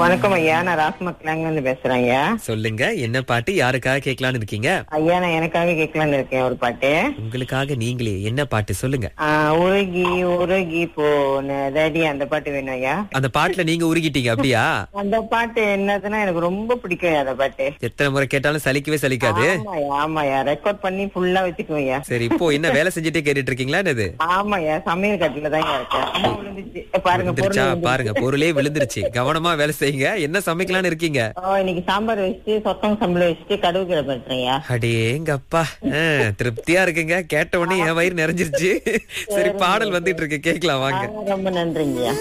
வணக்கம் ஐயா நான் ராஸ்மக்லாங்க இருந்து பேசுறேன் ஐயா சொல்லுங்க என்ன பாட்டு யாருக்காக கேட்கலான்னு இருக்கீங்க ஐயா நான் எனக்காக கேட்கலான்னு இருக்கேன் ஒரு பாட்டு உங்களுக்காக நீங்களே என்ன பாட்டு சொல்லுங்க ஆ, உருகி உருகி போனதடி அந்த பாட்டு வேணும் ஐயா அந்த பாட்டுல நீங்க உருகிட்டீங்க அப்படியா அந்த பாட்டு என்னதுன்னா எனக்கு ரொம்ப பிடிக்கும் ஐயா அந்த பாட்டு எத்தனை முறை கேட்டாலும் சலிக்கவே சலிக்காது ஆமாயா ஆமாயா ரெக்கார்ட் பண்ணி ஃபுல்லா வச்சுக்குவேன் ஐயா சரி இப்போ என்ன வேலை செஞ்சுட்டே கேட்டுட்டு இருக்கீங்களா என்னது ஆமாயா சமையல் கட்டுல தான் இருக்கேன் அம்மா விழுந்துச்சு ஏ, பாருங்க பொருள் விழுந்துருச்சா விழுந்துருச்சு. பாருங்க பொருளே விழுந்துருச்சு கவனமா வேலை செய்யுங்க என்ன சமைக்கலாம்னு இருக்கீங்க ஓ, இன்னைக்கு சாம்பார் வச்சுட்டு சொத்தம் சம்பளம் வச்சுட்டு கடுகு கிட பண்றேன்யா அடேங்கப்பா ஆ, திருப்தியா இருக்குங்க கேட்ட உடனே என் வயிறு நிறைஞ்சிருச்சு சரி பாடல் வந்துட்டு இருக்கு கேட்கலாம் வாங்க ரொம்ப நன்றிங்கய்யா